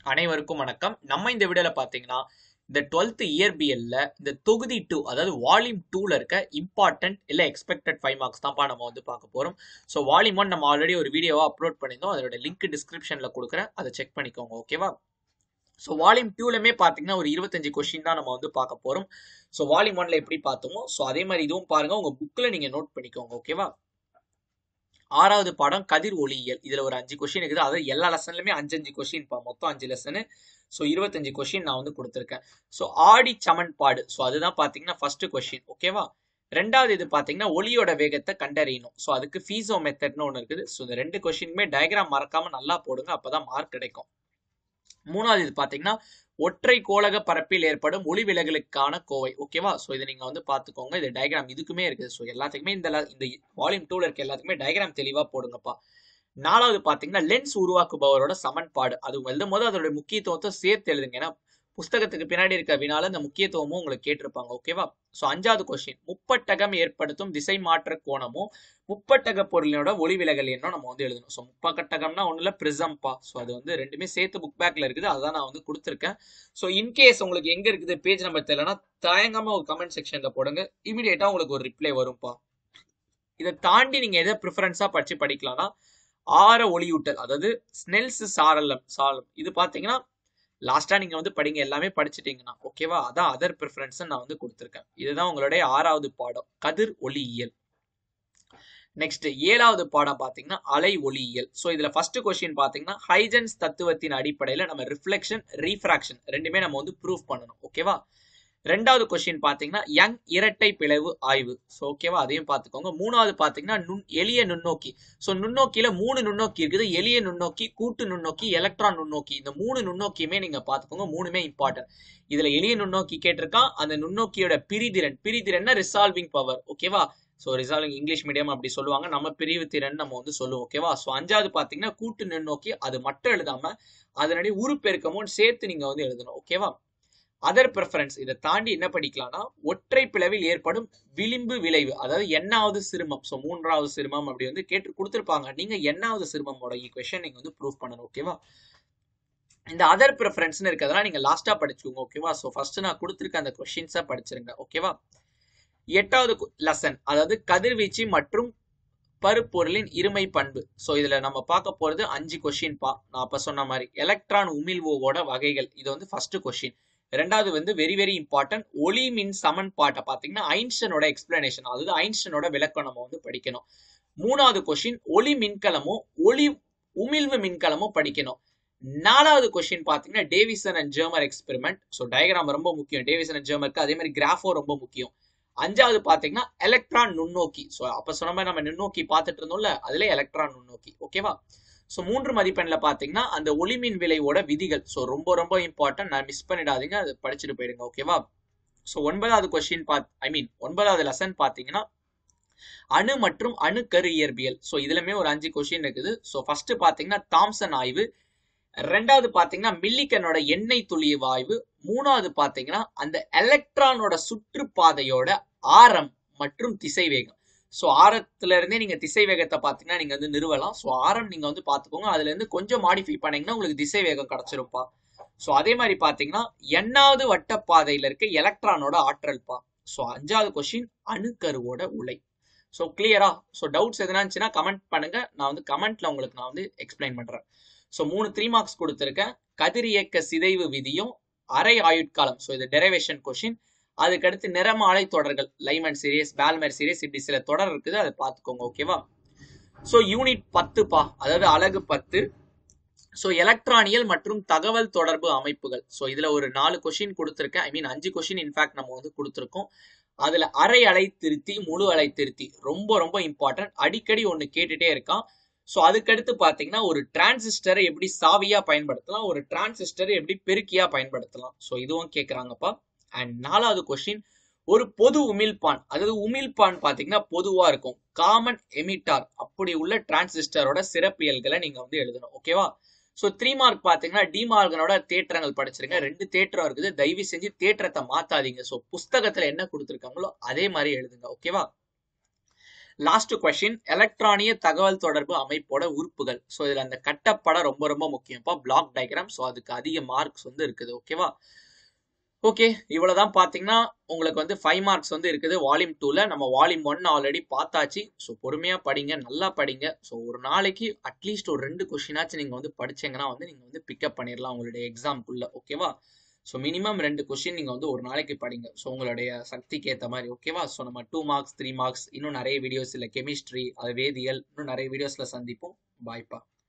அனைவருக்கும் வணக்கம் நம்ம இந்த வீடியோல பாத்தீங்கன்னா இந்த டுவெல்த் இயற்பியல்ல இந்த தொகுதி டூ அதாவது வால்யூம் டூல இருக்க இம்பார்ட்டன்ட் இல்ல எக்ஸ்பெக்டட் ஃபைவ் மார்க்ஸ் தான்ப்பா நம்ம வந்து பார்க்க போறோம் ஸோ வால்யூம் ஒன் நம்ம ஆல்ரெடி ஒரு வீடியோவா அப்லோட் பண்ணியிருந்தோம் அதோட லிங்க் டிஸ்கிரிப்ஷன்ல கொடுக்குறேன் அதை செக் பண்ணிக்கோங்க ஓகேவா ஸோ வால்யூம் டூலுமே பார்த்தீங்கன்னா ஒரு இருபத்தஞ்சு கொஸ்டின் தான் நம்ம வந்து பார்க்க போறோம் ஸோ வால்யூம் ஒன்ல எப்படி பார்த்தோமோ ஸோ அதே மாதிரி இதுவும் பாருங்க உங்க புக்ல நீங்க நோட் பண்ணிக்கோங்க ஓகேவா ஆறாவது பாடம் கதிர் ஒளியியல் இதுல ஒரு அஞ்சு கொஸ்டின் இருக்குது அதாவது எல்லா லெசன்லயுமே அஞ்சு அஞ்சு கொஸ்டின் மொத்தம் அஞ்சு லெசனு ஸோ இருபத்தஞ்சு கொஸ்டின் நான் வந்து கொடுத்துருக்கேன் ஸோ ஆடி சமன்பாடு ஸோ அதுதான் பாத்தீங்கன்னா ஃபர்ஸ்ட் கொஸ்டின் ஓகேவா ரெண்டாவது இது பாத்தீங்கன்னா ஒளியோட வேகத்தை கண்டறியணும் ஸோ அதுக்கு ஃபீசோ மெத்தட்னு ஒன்று இருக்குது ஸோ இந்த ரெண்டு கொஸ்டினுமே டயக்ராம் மறக்காம நல்லா போடுங்க அப்பதான் மார்க் கிடைக்கும் மூணாவது இது பாத்தீங்கன்னா ஒற்றை கோளக பரப்பில் ஏற்படும் ஒளி விலகலுக்கான கோவை ஓகேவா ஸோ இதை நீங்க வந்து பாத்துக்கோங்க இது டயக்ராம் இதுக்குமே இருக்குது ஸோ எல்லாத்துக்குமே இந்த ல- இந்த வால்யூம் டூல இருக்க எல்லாத்துக்குமே டயக்ராம் தெளிவா போடுங்கப்பா நாலாவது பாத்தீங்கன்னா லென்ஸ் உருவாக்குபவரோட சமன்பாடு அது எழுதும் போது அதோட முக்கியத்துவத்தை சேர்த்து எழுதுங்க ஏன்னா புஸ்தகத்துக்கு பின்னாடி இருக்க வினால இந்த முக்கியத்துவமும் உங்களுக்கு கேட்டிருப்பாங்க ஓகேவா சோ அஞ்சாவது கொஸ்டின் முப்பட்டகம் ஏற்படுத்தும் திசை மாற்ற கோணமும் முப்பட்டக பொருளினோட ஒளி விலகல் என்ன நம்ம வந்து எழுதணும் ஸோ முப்பட்டகம்னா ஒண்ணுல பிரிசம்பா ஸோ அது வந்து ரெண்டுமே சேர்த்து புக் பேக்ல இருக்குது அதான் நான் வந்து கொடுத்துருக்கேன் ஸோ இன்கேஸ் உங்களுக்கு எங்க இருக்குது பேஜ் நம்பர் தெரியலனா தயங்காம ஒரு கமெண்ட் செக்ஷன்ல போடுங்க இமீடியட்டா உங்களுக்கு ஒரு ரிப்ளை வரும்பா இதை தாண்டி நீங்க எதை ப்ரிஃபரன்ஸா படிச்சு படிக்கலாம்னா ஆர ஒளியூட்டல் அதாவது ஸ்னெல்ஸ் சாரலம் சாலம் இது பாத்தீங்கன்னா லாஸ்டா நீங்க வந்து படிங்க எல்லாமே படிச்சிட்டீங்கன்னா ஓகேவா அதான் அதர் ப்ரிஃபரன்ஸ் நான் வந்து கொடுத்துருக்கேன் இதுதான் உங்களுடைய ஆறாவது பாடம் கதிர் ஒளியியல் நெக்ஸ்ட் ஏழாவது பாடம் பாத்தீங்கன்னா அலை ஒளியியல் சோ இதுல ஃபர்ஸ்ட் கொஸ்டின் பாத்தீங்கன்னா ஹைஜன்ஸ் தத்துவத்தின் அடிப்படையில நம்ம ரிஃப்ளெக்ஷன் ரீஃப்ராக்ஷன் ரெண்டுமே நம்ம வந்து ப்ரூவ் பண்ணணும் ஓகேவா ரெண்டாவது கொஸ்டின் பாத்தீங்கன்னா யங் இரட்டை பிளவு ஆய்வு ஸோ ஓகேவா அதையும் பார்த்துக்கோங்க மூணாவது பாத்தீங்கன்னா நுண் எளிய நுண்ணோக்கி ஸோ நுண்ணோக்கியில மூணு நுண்ணோக்கி இருக்குது எளிய நுண்ணோக்கி கூட்டு நுண்ணோக்கி எலக்ட்ரான் நுண்ணோக்கி இந்த மூணு நுண்ணோக்கியுமே நீங்க பார்த்துக்கோங்க மூணுமே இம்பார்ட்டன்ட் இதுல எளிய நுண்ணோக்கி கேட்டிருக்கான் அந்த நுண்ணோக்கியோட பிரிதிறன் பிரிதிறன்னா ரிசால்விங் பவர் ஓகேவா ஸோ ரிசால்விங் இங்கிலீஷ் மீடியம் அப்படி சொல்லுவாங்க நம்ம பிரிவு திறன் நம்ம வந்து சொல்லுவோம் ஓகேவா ஸோ அஞ்சாவது பாத்தீங்கன்னா கூட்டு நுண்ணோக்கி அது மட்டும் எழுதாம அதனுடைய உருப்பெருக்கமும் சேர்த்து நீங்க வந்து எழுதணும் ஓகேவா அதர் ப்ரிஃபரன்ஸ் இதை தாண்டி என்ன படிக்கலாம்னா ஒற்றை பிளவில் ஏற்படும் விளிம்பு விளைவு அதாவது எண்ணாவது சிறுமம் ஸோ மூன்றாவது சிறுமம் அப்படி வந்து கேட்டு கொடுத்துருப்பாங்க நீங்க எண்ணாவது சிறுமமோட ஈக்குவேஷன் நீங்க வந்து ப்ரூவ் பண்ணணும் ஓகேவா இந்த அதர் ப்ரிஃபரன்ஸ்னு இருக்கிறதெல்லாம் நீங்க லாஸ்டா படிச்சுக்கோங்க ஓகேவா ஸோ ஃபர்ஸ்ட் நான் கொடுத்துருக்க அந்த கொஸ்டின்ஸா படிச்சிருங்க ஓகேவா எட்டாவது லெசன் அதாவது கதிர்வீச்சு மற்றும் பருப்பொருளின் இருமை பண்பு ஸோ இதுல நம்ம பார்க்க போறது அஞ்சு கொஸ்டின் பா நான் அப்ப சொன்ன மாதிரி எலக்ட்ரான் உமிழ்வோட வகைகள் இது வந்து ஃபர்ஸ்ட் கொஸ்டின் ரெண்டாவது வந்து வெரி வெரி இம்பார்ட்டன்ட் ஒளி மின் சமன்பாட்டை பார்த்தீங்கன்னா ஐன்ஸ்டனோட எக்ஸ்பிளனேஷன் அதாவது ஐன்ஸ்டனோட விளக்கம் நம்ம வந்து படிக்கணும் மூணாவது கொஸ்டின் ஒளி மின்கலமும் ஒளி உமிழ்வு மின்கலமும் படிக்கணும் நாலாவது கொஸ்டின் பார்த்தீங்கன்னா Davisson and Germer experiment so diagram ரொம்ப முக்கியம் டேவிசன் அண்ட் ஜெர்மருக்கு அதே மாதிரி கிராஃபோ ரொம்ப முக்கியம் அஞ்சாவது பாத்தீங்கன்னா எலக்ட்ரான் நுண்ணோக்கி ஸோ அப்ப சொன்ன மாதிரி நம்ம நுண்ணோக்கி பார்த்துட்டு இருந்தோம்ல அதுல எலக்ட்ரான் நுண்ணோக்கி ஓகேவா ஸோ மூன்று மதிப்பெண்ல பாத்தீங்கன்னா அந்த ஒளிமின் விளைவோட விதிகள் ஸோ ரொம்ப ரொம்ப இம்பார்ட்டன்ட் நான் மிஸ் பண்ணிடாதீங்க அதை படிச்சுட்டு போயிடுங்க ஓகேவா ஸோ ஒன்பதாவது கொஸ்டின் பாத் ஐ மீன் ஒன்பதாவது லெசன் பாத்தீங்கன்னா அணு மற்றும் அணுக்கரு இயற்பியல் ஸோ இதுலமே ஒரு அஞ்சு கொஸ்டின் இருக்குது ஸோ ஃபர்ஸ்ட் பாத்தீங்கன்னா தாம்சன் ஆய்வு ரெண்டாவது பாத்தீங்கன்னா மில்லிக்கனோட எண்ணெய் துளிவு ஆய்வு மூணாவது பாத்தீங்கன்னா அந்த எலக்ட்ரானோட சுற்றுப்பாதையோட ஆரம் மற்றும் திசை வேகம் ஸோ ஆரத்துல இருந்தே நீங்க திசை வேகத்தை பாத்தீங்கன்னா நீங்க வந்து நிறுவலாம் ஸோ ஆரம் நீங்க வந்து பாத்துக்கோங்க அதுல இருந்து கொஞ்சம் மாடிஃபை பண்ணீங்கன்னா உங்களுக்கு திசை வேகம் கிடைச்சிருப்பா ஸோ அதே மாதிரி பாத்தீங்கன்னா எண்ணாவது வட்டப்பாதையில இருக்க எலக்ட்ரானோட ஆற்றல் பா ஸோ அஞ்சாவது கொஸ்டின் அணுக்கருவோட உலை ஸோ கிளியரா ஸோ டவுட்ஸ் எதுனா இருந்துச்சுன்னா கமெண்ட் பண்ணுங்க நான் வந்து கமெண்ட்ல உங்களுக்கு நான் வந்து எக்ஸ்பிளைன் பண்றேன் ஸோ மூணு த்ரீ மார்க்ஸ் கொடுத்துருக்கேன் கதிரியக்க சிதைவு விதியும் அரை ஆயுட்காலம் ஸோ இது டெரிவேஷன் கொஷின் அதுக்கடுத்து நிறமாலை தொடர்கள் லைமன் சீரியஸ் பேல்மர் சீரியஸ் இப்படி சில தொடர் இருக்குது அதை பார்த்துக்கோங்க ஓகேவா ஸோ யூனிட் பத்துப்பா அதாவது அலகு பத்து ஸோ எலக்ட்ரானியல் மற்றும் தகவல் தொடர்பு அமைப்புகள் ஸோ இதுல ஒரு நாலு கொஷின் கொடுத்துருக்கேன் ஐ மீன் அஞ்சு கொஷின் இன்ஃபேக்ட் நம்ம வந்து கொடுத்துருக்கோம் அதுல அரை அலை திருத்தி முழு அலை திருத்தி ரொம்ப ரொம்ப இம்பார்ட்டன்ட் அடிக்கடி ஒன்னு கேட்டுட்டே இருக்கான் ஸோ அதுக்கடுத்து பாத்தீங்கன்னா ஒரு டிரான்சிஸ்டரை எப்படி சாவியா பயன்படுத்தலாம் ஒரு டிரான்சிஸ்டரை எப்படி பெருக்கியா பயன்படுத்தலாம் ஸோ இதுவும் கேட்குறாங்கப்பா அண்ட் நாலாவது கொஸ்டின் ஒரு பொது உமிழ்பான் அதாவது உமிழ்பான் பாத்தீங்கன்னா பொதுவா இருக்கும் காமன் எமிட்டார் அப்படி உள்ள டிரான்சிஸ்டரோட சிறப்பியல்களை நீங்க வந்து எழுதணும் ஓகேவா ஸோ த்ரீ மார்க் பாத்தீங்கன்னா டி மார்கனோட தேற்றங்கள் படிச்சிருங்க ரெண்டு தேற்றம் இருக்குது தயவு செஞ்சு தேற்றத்தை மாத்தாதீங்க ஸோ புஸ்தகத்துல என்ன கொடுத்துருக்காங்களோ அதே மாதிரி எழுதுங்க ஓகேவா லாஸ்ட் கொஸ்டின் எலக்ட்ரானிய தகவல் தொடர்பு அமைப்போட உறுப்புகள் ஸோ இதுல அந்த கட்டப்படம் ரொம்ப ரொம்ப முக்கியம்ப்பா பிளாக் டயக்ராம் ஸோ அதுக்கு அதிக மார்க்ஸ் வந்து இருக்குது ஓகேவா ஓகே இவ்வளவுதான் பாத்தீங்கன்னா உங்களுக்கு வந்து ஃபைவ் மார்க்ஸ் வந்து இருக்குது வால்யூம் டூல நம்ம வால்யூம் ஒன் ஆல்ரெடி பார்த்தாச்சு ஸோ பொறுமையா படிங்க நல்லா படிங்க ஸோ ஒரு நாளைக்கு அட்லீஸ்ட் ஒரு ரெண்டு கொஸ்டினாச்சும் நீங்க வந்து படிச்சீங்கன்னா வந்து நீங்க வந்து பிக்கப் பண்ணிடலாம் உங்களுடைய எக்ஸாம்க்குள்ள ஓகேவா ஸோ மினிமம் ரெண்டு கொஸ்டின் நீங்க வந்து ஒரு நாளைக்கு படிங்க ஸோ உங்களுடைய சக்திக்கு ஏற்ற மாதிரி ஓகேவா ஸோ நம்ம டூ மார்க்ஸ் த்ரீ மார்க்ஸ் இன்னும் நிறைய வீடியோஸ் இல்லை கெமிஸ்ட்ரி அது வேதியியல் இன்னும் நிறைய வீடியோஸ்ல சந்திப்போம் பாய்ப்பா